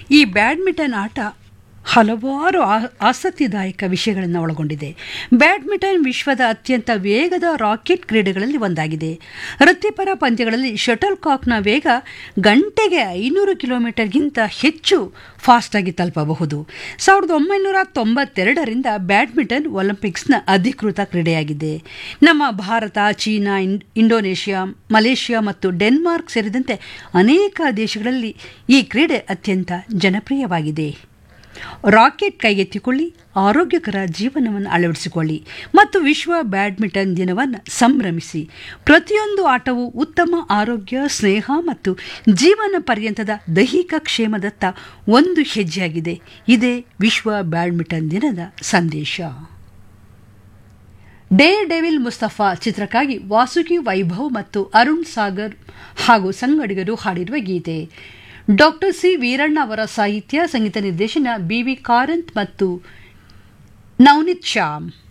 ಈ ಬ್ಯಾಡ್ಮಿಂಟನ್ ಆಟ ಹಲವಾರು ಆ- ಆಸಕ್ತಿದಾಯಕ ವಿಷಯಗಳನ್ನು ಒಳಗೊಂಡಿದೆ ಬ್ಯಾಡ್ಮಿಂಟನ್ ವಿಶ್ವದ ಅತ್ಯಂತ ವೇಗದ ರಾಕೆಟ್ ಕ್ರೀಡೆಗಳಲ್ಲಿ ಒಂದಾಗಿದೆ ವೃತ್ತಿಪರ ಪಂದ್ಯಗಳಲ್ಲಿ ಶಟಲ್ ಕಾಕ್ನ ವೇಗ ಗಂಟೆಗೆ ಐನೂರು ಕಿಲೋಮೀಟರ್ಗಿಂತ ಹೆಚ್ಚು ಫಾಸ್ಟಾಗಿ ತಲುಪಬಹುದು ಸಾವಿರದ ಒಂಬೈನೂರ ತೊಂಬತ್ತೆರಡರಿಂದ ಬ್ಯಾಡ್ಮಿಂಟನ್ ಒಲಿಂಪಿಕ್ಸ್ನ ಅಧಿಕೃತ ಕ್ರೀಡೆಯಾಗಿದೆ ನಮ್ಮ ಭಾರತ ಚೀನಾ ಇನ್- ಇಂಡೋನೇಷ್ಯಾ ಮಲೇಷ್ಯಾ ಮತ್ತು ಡೆನ್ಮಾರ್ಕ್ ಸೇರಿದಂತೆ ಅನೇಕ ದೇಶಗಳಲ್ಲಿ ಈ ಕ್ರೀಡೆ ಅತ್ಯಂತ ಜನಪ್ರಿಯವಾಗಿದೆ ರಾಕೆಟ್ ಕೈಗೆತ್ತಿಕೊಳ್ಳಿ ಆರೋಗ್ಯಕರ ಜೀವನವನ್ನು ಅಳವಡಿಸಿಕೊಳ್ಳಿ ಮತ್ತು ವಿಶ್ವ ಬ್ಯಾಡ್ಮಿಂಟನ್ ದಿನವನ್ನು ಸಂಭ್ರಮಿಸಿ ಪ್ರತಿಯೊಂದು ಆಟವು ಉತ್ತಮ ಆರೋಗ್ಯ ಸ್ನೇಹ ಮತ್ತು ಜೀವನ ಪರ್ಯಂತದ ದೈಹಿಕ ಕ್ಷೇಮದತ್ತ ಒಂದು ಹೆಜ್ಜೆಯಾಗಿದೆ ಇದೇ ವಿಶ್ವ ಬ್ಯಾಡ್ಮಿಂಟನ್ ದಿನದ ಸಂದೇಶ ಡೇ ಡೆವಿಲ್ ಮುಸ್ತಫಾ ಚಿತ್ರಕ್ಕಾಗಿ ವಾಸುಕಿ ವೈಭವ್ ಮತ್ತು ಅರುಣ್ ಸಾಗರ್ ಹಾಗೂ ಸಂಗಡಿಗರು ಹಾಡಿರುವ ಗೀತೆ ಡಾಕ್ಟರ್ ಸಿ ವೀರಣ್ಣ ಅವರ ಸಾಹಿತ್ಯ ಸಂಗೀತ ನಿರ್ದೇಶನ ಬಿ ವಿ ಕಾರಂತ್ ಮತ್ತು ನವನಿತ್ ಶ್ಯಾಮ್